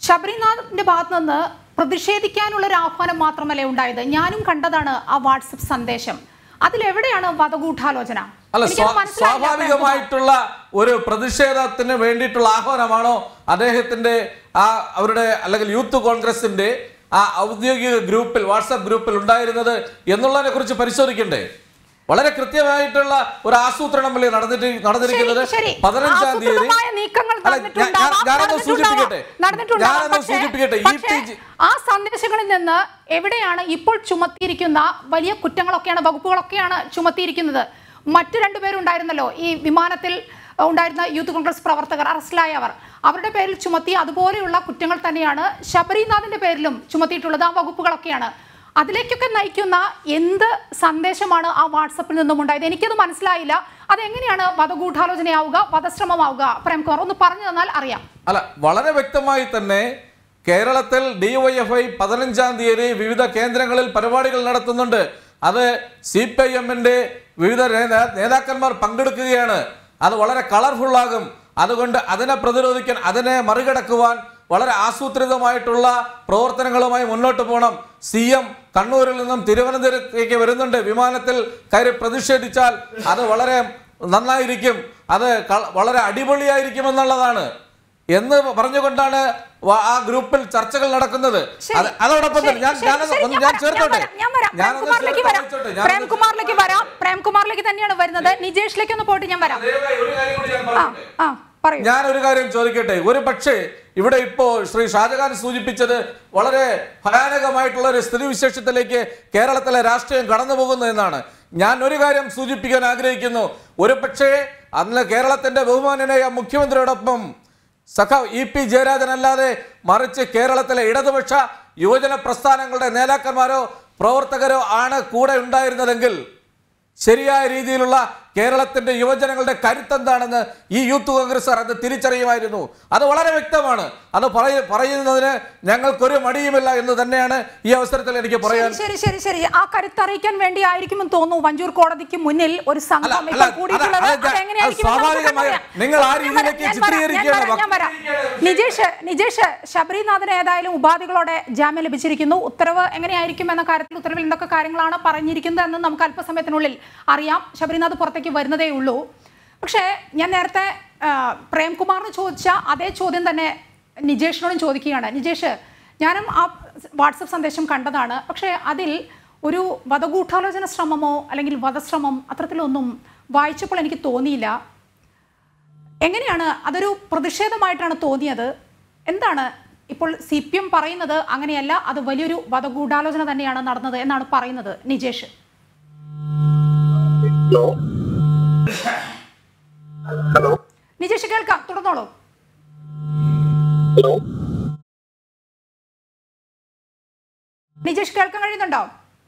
ശബരിനാഥിന്റെ ഭാഗത്ത് നിന്ന് പ്രതിഷേധിക്കാനുള്ള ഒരു ആഹ്വാനം മാത്രമല്ലേ ഉണ്ടായത് ഞാനും കണ്ടതാണ് ആ വാട്സപ്പ് സന്ദേശം അതിലെവിടെയാണ് വധഗൂഢാലോചന അല്ല എനിക്കത് സ്വാ- മനസ്സിലായില്ല, പ്രേംകുമാർ. സ്വാഭാവികമായിട്ടുള്ള ഒരു പ്രതിഷേധത്തിന് വേണ്ടിയിട്ടുള്ള ആഹ്വാനമാണോ അദ്ദേഹത്തിന്റെ ആ അവരുടെ അല്ലെങ്കിൽ യൂത്ത് കോൺഗ്രസിന്റെ ആ ഔദ്യോഗിക ഗ്രൂപ്പിൽ വാട്സാപ്പ് ഗ്രൂപ്പിൽ ഉണ്ടായിരുന്നത് എന്നുള്ളതിനെ കുറിച്ച് പരിശോധിക്കണ്ടേ വളരെ കൃത്യമായിട്ടുള്ള ഒരു ആസൂത്രണമല്ലേ നടന്നിട്ട് നടന്നിരിക്കുന്നത് ശരി, ശരി. പതിനഞ്ചാം തീയതി ആസൂത്രിതമായ നീക്കങ്ങൾ അല്ല, ഞാൻ- ഞാൻ- നടന്നിട്ടുണ്ടാവാം, ഞാനൊന്ന് നടന്നിട്ടുണ്ടാവാം, സൂചിപ്പിക്കട്ടെ നടന്നിട്ടുണ്ടാവാം. ഞാനൊന്ന് പക്ഷേ- സൂചിപ്പിക്കട്ടെ ഈ പക്ഷേ പി- ആ സന്ദേശങ്ങളിൽ നിന്ന് എവിടെയാണ് ഇപ്പോൾ ചുമത്തിയിരിക്കുന്ന വലിയ കുറ്റങ്ങളൊക്കെയാണ് വകുപ്പുകളൊക്കെയാണ് ചുമത്തിയിരിക്കുന്നത് മറ്റു രണ്ടുപേരുണ്ടായിരുന്നല്ലോ ഈ വിമാനത്തിൽ ഉണ്ടായിരുന്ന യൂത്ത് കോൺഗ്രസ് പ്രവർത്തകർ അറസ്റ്റിലായവർ അവരുടെ പേരിൽ ചുമത്തി അതുപോലെയുള്ള കുറ്റങ്ങൾ തന്നെയാണ് ശബരിനാഥിന്റെ പേരിലും ചുമത്തിയിട്ടുള്ളത് ആ വകുപ്പുകളൊക്കെയാണ് അതിലേക്കൊക്കെ നയിക്കുന്ന എന്ത് സന്ദേശമാണ് ആ വാട്സപ്പിൽ നിന്നും ഉണ്ടായത് എനിക്കത് മനസ്സിലായില്ല അതെങ്ങനെയാണ് വധഗൂഢാലോചനയാവുക വധശ്രമമാവുക പ്രേംകുമാർ ഒന്ന് പറഞ്ഞു തന്നാൽ അറിയാം അല്ല വളരെ വ്യക്തമായി തന്നെ കേരളത്തിൽ ഡിവൈഎഫ്ഐ പതിനഞ്ചാം തീയതി വിവിധ കേന്ദ്രങ്ങളിൽ പരിപാടികൾ നടത്തുന്നുണ്ട് അത് സി പി ഐ എമ്മിന്റെ വിവിധ നേതാ- നേതാക്കന്മാർ പങ്കെടുക്കുകയാണ് അത് വളരെ കളർഫുൾ ആകും അതുകൊണ്ട് അതിനെ പ്രതിരോധിക്കാൻ അതിനെ മറികടക്കുവാൻ വളരെ ആസൂത്രിതമായിട്ടുള്ള പ്രവർത്തനങ്ങളുമായി മുന്നോട്ട് പോകണം സി എം കണ്ണൂരിൽ നിന്നും തിരുവനന്തപുരത്തേക്ക് വരുന്നുണ്ട് വിമാനത്തിൽ കയറി പ്രതിഷേധിച്ചാൽ അത് വളരെ നന്നായിരിക്കും അത് ക- വളരെ അടിപൊളിയായിരിക്കും എന്നുള്ളതാണ് എന്ന് പറഞ്ഞുകൊണ്ടാണ് വ- ആ ഗ്രൂപ്പിൽ ചർച്ചകൾ നടക്കുന്നത് ശരി. അത് അതോടൊപ്പം തന്നെ ഞാൻ ശരി, ഞാനൊന്ന് ശരി, ഒന്ന് ഞാൻ ഞാൻ വരാം, ചേർത്തോട്ടെ ഞാൻ വരാം, ഞാൻ വരാം. ഞാനൊന്ന് പ്രേംകുമാറിലേക്ക് ചേർത്ത് വരാം വായിച്ചോട്ടെ. ഞാനൊന്ന് പ്രേംകുമാറിലേക്ക് വരാം പ്രേംകുമാറിലേക്ക് തന്നെയാണ് വരുന്നത് നിജേഷിലേക്ക് ഒന്ന് പോയിട്ട് ഞാൻ വരാം ദയവായി ഒരു കാര്യം കൂടി ഞാൻ ആ പറഞ്ഞോട്ടെ. ആ പറയൂ ഞാൻ ഒരു കാര്യം ചോദിക്കട്ടെ ഒരു പക്ഷേ ഇവിടെ ഇപ്പോ ശ്രീ ഷാജഹാൻ സൂചിപ്പിച്ചത് വളരെ ഭയാനകമായിട്ടുള്ള ഒരു സ്ഥിതിവിശേഷത്തിലേക്ക് കേരളത്തിലെ രാഷ്ട്രീയം കടന്നു പോകുന്നു എന്നാണ് ഞാൻ ഒരു കാര്യം സൂചിപ്പിക്കാൻ ആഗ്രഹിക്കുന്നു ഒരു പക്ഷേ അന്ന് കേരളത്തിന്റെ ബഹുമാനനായ മുഖ്യമന്ത്രിയോടൊപ്പം സഖ ഇ പി ജയരാജൻ അല്ലാതെ മറിച്ച് കേരളത്തിലെ ഇടതുപക്ഷ യുവജന പ്രസ്ഥാനങ്ങളുടെ നേതാക്കന്മാരോ പ്രവർത്തകരോ ആണ് കൂടെ ഉണ്ടായിരുന്നതെങ്കിൽ ശരിയായ രീതിയിലുള്ള കേരളത്തിന്റെ യുവജനങ്ങളുടെ കരുത്തെന്താണെന്ന് ഈ യൂത്ത് കോൺഗ്രസ് അത് തിരിച്ചറിയുമായിരുന്നു അത് വളരെ വ്യക്തമാണ് അത് പറയ- പറയുന്നതിന് ഞങ്ങൾക്കൊരു മടിയുമില്ല എന്ന് തന്നെയാണ് ഈ അവസരത്തിൽ എനിക്ക് പറയാൻ ശരി ശരി ശരി ശരി ആ കരുത്തറിയിക്കാൻ വേണ്ടി ആയിരിക്കുമെന്ന് തോന്നുന്നു വഞ്ചൂർ കോടതിക്ക് മുന്നിൽ ഒരു അല്ല, സംഘം അല്ല, ഇപ്പോൾ അത് കൂടിയിട്ടുള്ളത് അത് ഞാൻ- അതെങ്ങനെയായിരിക്കും അത് എന്ന് നമുക്ക് സ്വാഭാവികമായും കണ്ടറിയാം. നിങ്ങൾ ആ ഞാൻ വരാം, രീതിയിലേക്ക് ഞാൻ വരാം, ചിത്രീകരിക്കുകയാണ് ഞാൻ വരാം, ഞാൻ വരാം. നിജേഷ് നിജേഷ് ശബരിനാഥന് ഏതായാലും ഉപാധികളോടെ ജാമ്യം ലഭിച്ചിരിക്കുന്നു ഉത്തരവ് എങ്ങനെയായിരിക്കും എന്ന കാര്യത്തിൽ ഉത്തരവിൽ എന്തൊക്കെ കാര്യങ്ങളാണ് പറഞ്ഞിരിക്കുന്നത് എന്ന് നമുക്ക് അല്പസമയത്തിനുള്ളിൽ അറിയാം ശബരിനാഥ് പുറത്തേക്ക് വരുന്നതേ ഉള്ളൂ പക്ഷേ ഞാൻ നേരത്തെ ആ, പ്രേംകുമാറിന് ചോദിച്ച അതേ ചോദ്യം തന്നെ നിജേഷിനോടും ചോദിക്കുകയാണ് നിജേഷ് ഞാനും ആ വാട്സപ്പ് സന്ദേശം കണ്ടതാണ് പക്ഷേ അതിൽ ഒരു വധഗൂഢാലോചന ശ്രമമോ അല്ലെങ്കിൽ വധശ്രമം അത്തരത്തിലൊന്നും വായിച്ചപ്പോൾ എനിക്ക് തോന്നിയില്ല എങ്ങനെയാണ് അതൊരു പ്രതിഷേധമായിട്ടാണ് തോന്നിയത് എന്താണ് ഇപ്പോൾ സി പി എം പറയുന്നത് അങ്ങനെയല്ല അത് വലിയൊരു വധഗൂഢാലോചന തന്നെയാണ് നടന്നത് എന്നാണ് പറയുന്നത് നിജേഷ് നിജേഷ് കേൾക്കാം തുടർന്നോളൂ നിജേഷ് കേൾക്കാൻ കഴിയുന്നുണ്ടോ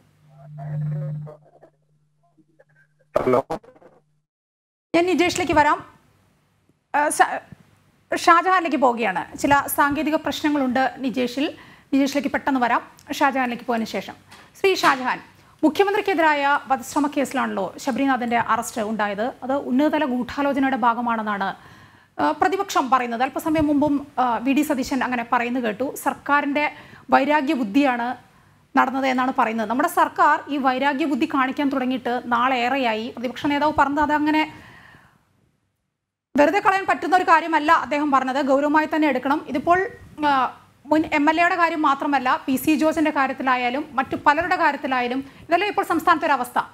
ഞാൻ നിജേഷിലേക്ക് വരാം ആ, സ- ഷാജഹാനിലേക്ക് പോവുകയാണ് ചില സാങ്കേതിക പ്രശ്നങ്ങളുണ്ട് നിജേഷിൽ നിജേഷിലേക്ക് പെട്ടെന്ന് വരാം ഷാജഹാനിലേക്ക് പോയതിനു ശേഷം ശ്രീ ഷാജഹാൻ മുഖ്യമന്ത്രിക്കെതിരായ വധശ്രമ കേസിലാണല്ലോ ശബരിനാഥന്റെ അറസ്റ്റ് ഉണ്ടായത് അത് ഉന്നതതല ഗൂഢാലോചനയുടെ ഭാഗമാണെന്നാണ് ആ, പ്രതിപക്ഷം പറയുന്നത് അല്പസമയം മുമ്പും ആ, വി ഡി സതീശൻ അങ്ങനെ പറയുന്നത് കേട്ടു സർക്കാരിന്റെ വൈരാഗ്യ ബുദ്ധിയാണ് നടന്നത് എന്നാണ് പറയുന്നത് നമ്മുടെ സർക്കാർ ഈ വൈരാഗ്യ ബുദ്ധി കാണിക്കാൻ തുടങ്ങിയിട്ട് നാളേറെയായി പ്രതിപക്ഷ നേതാവ് പറഞ്ഞത് അതങ്ങനെ വെറുതെ കളയാൻ പറ്റുന്ന ഒരു കാര്യമല്ല അദ്ദേഹം പറഞ്ഞത് ഗൗരവമായി തന്നെ എടുക്കണം ഇതിപ്പോൾ ആ, മുൻ എം എൽ എയുടെ കാര്യം മാത്രമല്ല പി സി ജോസിന്റെ കാര്യത്തിലായാലും മറ്റു പലരുടെ കാര്യത്തിലായാലും ഇതല്ലേ ഇപ്പോൾ സംസ്ഥാനത്തെ ഒരു അവസ്ഥ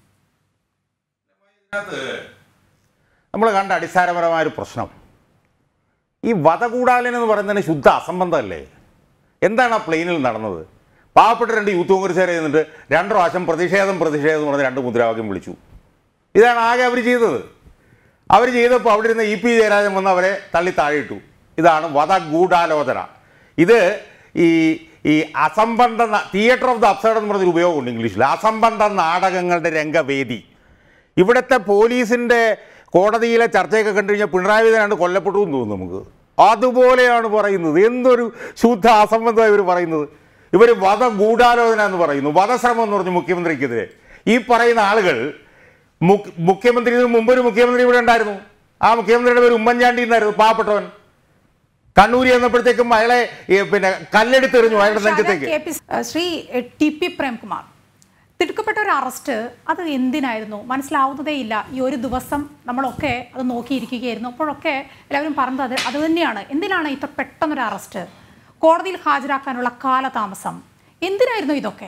നമ്മൾ കണ്ട അടിസ്ഥാനപരമായ ഒരു പ്രശ്നം ഈ വധകൂടാലൻ എന്ന് പറയുന്നതിന് ശുദ്ധ അസംബന്ധമല്ലേ എന്താണ് ആ പ്ലെയിനിൽ നടന്നത് പാവപ്പെട്ട രണ്ട് യൂത്ത് കോൺഗ്രസ്സുകാരെ എന്നിട്ട് രണ്ട് പ്രാവശ്യം പ്രതിഷേധം പ്രതിഷേധം എന്ന് പറഞ്ഞ് രണ്ട് മുദ്രാവാക്യം വിളിച്ചു ഇതാണ് ആകെ അവർ ചെയ്തത് അവർ ചെയ്തപ്പോൾ അവിടെ ഇരുന്ന ഇ പി ജയരാജൻ വന്ന് അവരെ തള്ളി താഴെയിട്ടു ഇതാണ് വധഗൂഢാലോചന ഇത് ഈ ഈ അസംബന്ധ തിയേറ്റർ ഓഫ് ദ അബ്സർഡ് എന്ന് പറഞ്ഞൊരു ഉപയോഗമുണ്ട് ഇംഗ്ലീഷിൽ അസംബന്ധ നാടകങ്ങളുടെ രംഗവേദി ഇവിടുത്തെ പോലീസിൻ്റെ കോടതിയിലെ ചർച്ചയൊക്കെ കണ്ടു കഴിഞ്ഞാൽ പിണറായി വിജയനാണ്ട് കൊല്ലപ്പെട്ടു എന്ന് തോന്നുന്നു നമുക്ക് അതുപോലെയാണ് പറയുന്നത് എന്തൊരു ശുദ്ധ അസംബന്ധമാണ് ഇവർ പറയുന്നത് ഇവർ വധ ഗൂഢാലോചന എന്ന് പറയുന്നു വധശ്രമം എന്ന് പറഞ്ഞു മുഖ്യമന്ത്രിക്കെതിരെ ഈ പറയുന്ന ആളുകൾ മുഖ് മുഖ്യമന്ത്രി ഇതിനു മുമ്പ് ഒരു മുഖ്യമന്ത്രി ഇവിടെ ഉണ്ടായിരുന്നു ആ മുഖ്യമന്ത്രിയുടെ പേര് ഉമ്മൻചാണ്ടി എന്നായിരുന്നു പാവപ്പെട്ടവൻ കണ്ണൂരി എന്നപ്പോഴത്തേക്കും അയാളെ ഈ, പിന്നെ കല്ലെടുത്തെറിഞ്ഞു അയാളുടെ ഷാജ നെഞ്ചത്തേക്ക് കെ പി സ്- ഏഹ് ശ്രീ എഹ്, ടി പി പ്രേംകുമാർ തിടുക്കപ്പെട്ട ഒരു അറസ്റ്റ് അത് എന്തിനായിരുന്നു മനസ്സിലാവുന്നതേയില്ല ഈ ഒരു ദിവസം നമ്മളൊക്കെ അത് നോക്കിയിരിക്കുകയായിരുന്നു അപ്പോഴൊക്കെ എല്ലാവരും പറഞ്ഞത് അത് അത് തന്നെയാണ് എന്തിനാണ് ഇത്ര പെട്ടെന്നൊരു അറസ്റ്റ് കോടതിയിൽ ഹാജരാക്കാനുള്ള കാലതാമസം എന്തിനായിരുന്നു ഇതൊക്കെ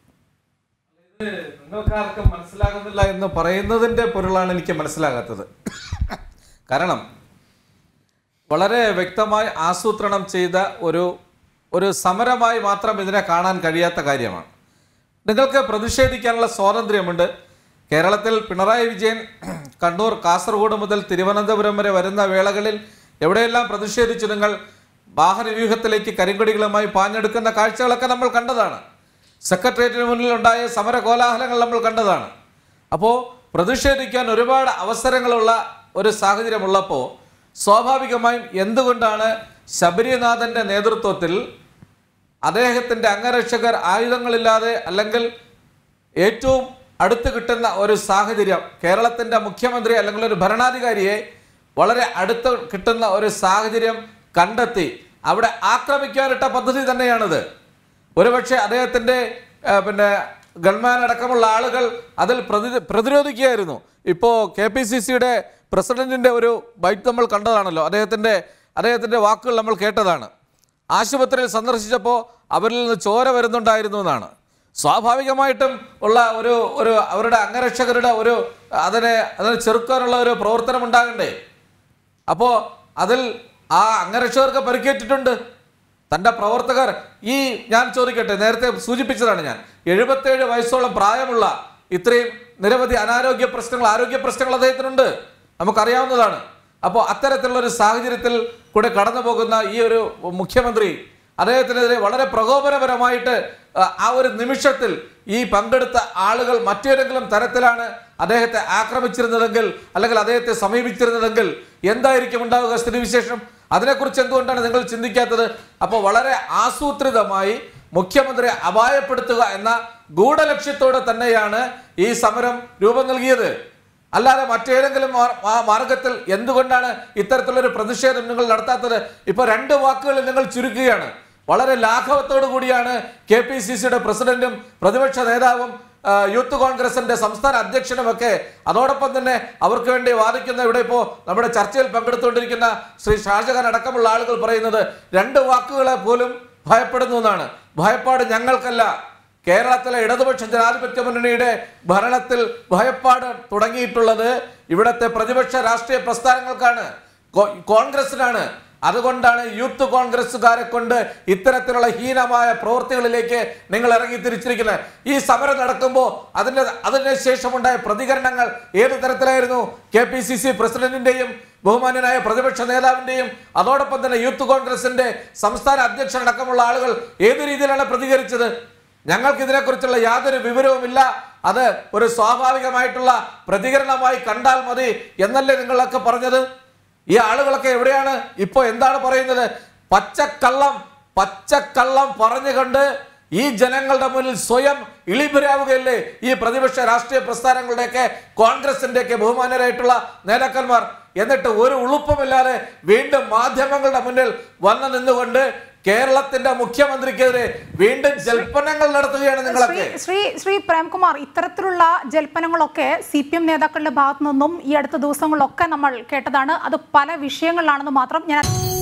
നിങ്ങൾക്കാർക്കും മനസ്സിലാകുന്നില്ല എന്ന് പറയുന്നതിന്റെ പൊരുളാണ് എനിക്ക് മനസ്സിലാകാത്തത് കാരണം വളരെ വ്യക്തമായി ആസൂത്രണം ചെയ്ത ഒരു ഒരു സമരമായി മാത്രം ഇതിനെ കാണാൻ കഴിയാത്ത കാര്യമാണ് നിങ്ങൾക്ക് പ്രതിഷേധിക്കാനുള്ള സ്വാതന്ത്ര്യമുണ്ട് കേരളത്തിൽ പിണറായി വിജയൻ കണ്ണൂർ കാസർഗോഡ് മുതൽ തിരുവനന്തപുരം വരെ വരുന്ന വേളകളിൽ എവിടെയെല്ലാം പ്രതിഷേധിച്ചു നിങ്ങൾ വാഹനവ്യൂഹത്തിലേക്ക് കരിങ്കൊടികളുമായി പാഞ്ഞെടുക്കുന്ന കാഴ്ചകളൊക്കെ നമ്മൾ കണ്ടതാണ് സെക്രട്ടേറിയറ്റിന് മുന്നിൽ ഉണ്ടായ സമര കോലാഹലങ്ങൾ നമ്മൾ കണ്ടതാണ് അപ്പോൾ പ്രതിഷേധിക്കാൻ ഒരുപാട് അവസരങ്ങളുള്ള ഒരു സാഹചര്യമുള്ളപ്പോൾ സ്വാഭാവികമായും എന്തുകൊണ്ടാണ് ശബരിനാഥൻ്റെ നേതൃത്വത്തിൽ അദ്ദേഹത്തിൻ്റെ അംഗരക്ഷകർ ആയുധങ്ങളില്ലാതെ അല്ലെങ്കിൽ ഏറ്റവും അടുത്ത് കിട്ടുന്ന ഒരു സാഹചര്യം കേരളത്തിൻ്റെ മുഖ്യമന്ത്രി അല്ലെങ്കിൽ ഒരു ഭരണാധികാരിയെ വളരെ അടുത്ത് കിട്ടുന്ന ഒരു സാഹചര്യം കണ്ടെത്തി അവിടെ ആക്രമിക്കാനിട്ട പദ്ധതി തന്നെയാണിത് ഒരുപക്ഷെ അദ്ദേഹത്തിൻ്റെ ആ, പിന്നെ ഗൺമാൻ അടക്കമുള്ള ആളുകൾ അതിൽ പ്രതി പ്രതിരോധിക്കുകയായിരുന്നു ഇപ്പോൾ കെ പി സി സിയുടെ പ്രസിഡന്റിൻ്റെ ഒരു ബൈറ്റ് നമ്മൾ കണ്ടതാണല്ലോ അദ്ദേഹത്തിൻ്റെ അദ്ദേഹത്തിൻ്റെ വാക്കുകൾ നമ്മൾ കേട്ടതാണ് ആശുപത്രിയിൽ സന്ദർശിച്ചപ്പോൾ അവരിൽ നിന്ന് ചോര വരുന്നുണ്ടായിരുന്നു എന്നാണ് സ്വാഭാവികമായിട്ടും ഉള്ള ഒരു ഒരു അവരുടെ അംഗരക്ഷകരുടെ ഒരു അതിനെ അതിനെ ചെറുക്കാനുള്ള ഒരു പ്രവർത്തനം ഉണ്ടാകണ്ടേ അപ്പോൾ അതിൽ ആ അംഗരക്ഷകർക്ക് പരിക്കേറ്റിട്ടുണ്ട് തൻ്റെ പ്രവർത്തകർ ഈ ഞാൻ ചോദിക്കട്ടെ നേരത്തെ സൂചിപ്പിച്ചതാണ് ഞാൻ എഴുപത്തേഴ് വയസ്സോളം പ്രായമുള്ള ഇത്രയും നിരവധി അനാരോഗ്യ പ്രശ്നങ്ങൾ ആരോഗ്യ പ്രശ്നങ്ങൾ അദ്ദേഹത്തിനുണ്ട് നമുക്കറിയാവുന്നതാണ് അപ്പോൾ അത്തരത്തിലുള്ള ഒരു സാഹചര്യത്തിൽ കൂടെ കടന്നു പോകുന്ന ഈ ഒരു മുഖ്യമന്ത്രി അദ്ദേഹത്തിനെതിരെ വളരെ പ്രകോപനപരമായിട്ട് ആ, ആ ഒരു നിമിഷത്തിൽ ഈ പങ്കെടുത്ത ആളുകൾ മറ്റേതെങ്കിലും തരത്തിലാണ് അദ്ദേഹത്തെ ആക്രമിച്ചിരുന്നതെങ്കിൽ അല്ലെങ്കിൽ അദ്ദേഹത്തെ സമീപിച്ചിരുന്നതെങ്കിൽ എന്തായിരിക്കും ഉണ്ടാവുക സ്ഥിതിവിശേഷം അതിനെക്കുറിച്ച് എന്തുകൊണ്ടാണ് നിങ്ങൾ ചിന്തിക്കാത്തത് അപ്പോൾ വളരെ ആസൂത്രിതമായി മുഖ്യമന്ത്രിയെ അപായപ്പെടുത്തുക എന്ന ഗൂഢലക്ഷ്യത്തോടെ തന്നെയാണ് ഈ സമരം രൂപം നൽകിയത് അല്ലാതെ മറ്റേതെങ്കിലും മാർ- മാ- മാർഗത്തിൽ എന്തുകൊണ്ടാണ് ഇത്തരത്തിലൊരു പ്രതിഷേധം നിങ്ങൾ നടത്താത്തത് ഇപ്പൊ രണ്ട് വാക്കുകളിൽ നിങ്ങൾ ചുരുക്കുകയാണ് വളരെ ലാഘവത്തോടു കൂടിയാണ് കെ പി സി സിയുടെ പ്രസിഡന്റും പ്രതിപക്ഷ നേതാവും ആ, യൂത്ത് കോൺഗ്രസിന്റെ സംസ്ഥാന അധ്യക്ഷനുമൊക്കെ അതോടൊപ്പം തന്നെ അവർക്ക് വേണ്ടി വാദിക്കുന്ന ഇവിടെ ഇപ്പോൾ നമ്മുടെ ചർച്ചയിൽ പങ്കെടുത്തുകൊണ്ടിരിക്കുന്ന ശ്രീ ഷാജഹാൻ അടക്കമുള്ള ആളുകൾ പറയുന്നത് രണ്ട് വാക്കുകളെ പോലും ഭയപ്പെടുന്നു എന്നാണ് ഭയപ്പാട് ഞങ്ങൾക്കല്ല കേരളത്തിലെ ഇടതുപക്ഷ ജനാധിപത്യ മുന്നണിയുടെ ഭരണത്തിൽ ഭയപ്പാട് തുടങ്ങിയിട്ടുള്ളത് ഇവിടത്തെ പ്രതിപക്ഷ രാഷ്ട്രീയ പ്രസ്ഥാനങ്ങൾക്കാണ് കോ- കോൺഗ്രസിനാണ് അതുകൊണ്ടാണ് യൂത്ത് കോൺഗ്രസ്സുകാരെ കൊണ്ട് ഇത്തരത്തിലുള്ള ഹീനമായ പ്രവൃത്തികളിലേക്ക് നിങ്ങൾ ഇറങ്ങി തിരിച്ചിരിക്കുന്നത് ഈ സമരം നടക്കുമ്പോൾ അതിൻ്റെ അതിന് ശേഷമുണ്ടായ പ്രതികരണങ്ങൾ ഏത് തരത്തിലായിരുന്നു കെ പി സി സി പ്രസിഡന്റിന്റെയും ബഹുമാന്യനായ പ്രതിപക്ഷ നേതാവിന്റെയും അതോടൊപ്പം തന്നെ യൂത്ത് കോൺഗ്രസിന്റെ സംസ്ഥാന അധ്യക്ഷനടക്കമുള്ള ആളുകൾ ഏത് രീതിയിലാണ് പ്രതികരിച്ചത് ഞങ്ങൾക്ക് ഇതിനെക്കുറിച്ചുള്ള യാതൊരു വിവരവുമില്ല അത് ഒരു സ്വാഭാവികമായിട്ടുള്ള പ്രതികരണമായി കണ്ടാൽ മതി എന്നല്ലേ നിങ്ങളൊക്കെ പറഞ്ഞത് ഈ ആളുകളൊക്കെ എവിടെയാണ് ഇപ്പോൾ എന്താണ് പറയുന്നത് പച്ചക്കള്ളം പച്ചക്കള്ളം പറഞ്ഞുകൊണ്ട് ഈ ജനങ്ങളുടെ മുന്നിൽ സ്വയം ഇളിഭരാവുകയല്ലേ ഈ പ്രതിപക്ഷ രാഷ്ട്രീയ പ്രസ്ഥാനങ്ങളുടെയൊക്കെ കോൺഗ്രസിന്റെയൊക്കെ ബഹുമാനരായിട്ടുള്ള നേതാക്കന്മാർ എന്നിട്ട് ഒരു ഉളുപ്പമില്ലാതെ വീണ്ടും മാധ്യമങ്ങളുടെ മുന്നിൽ വന്നു നിന്നുകൊണ്ട് കേരളത്തിന്റെ മുഖ്യമന്ത്രിക്കെതിരെ വീണ്ടും ജൽപ്പനങ്ങൾ നടത്തുകയാണ് ശ്രീ നിങ്ങളൊക്കെ ശ്രീ ശ്രീ പ്രേംകുമാർ ഇത്തരത്തിലുള്ള ജൽപ്പനങ്ങളൊക്കെ സി പി എം നേതാക്കളുടെ ഭാഗത്തു നിന്നും ഈ അടുത്ത ദിവസങ്ങളിലൊക്കെ നമ്മൾ കേട്ടതാണ് അത് പല വിഷയങ്ങളിലാണെന്ന് മാത്രം ഞാൻ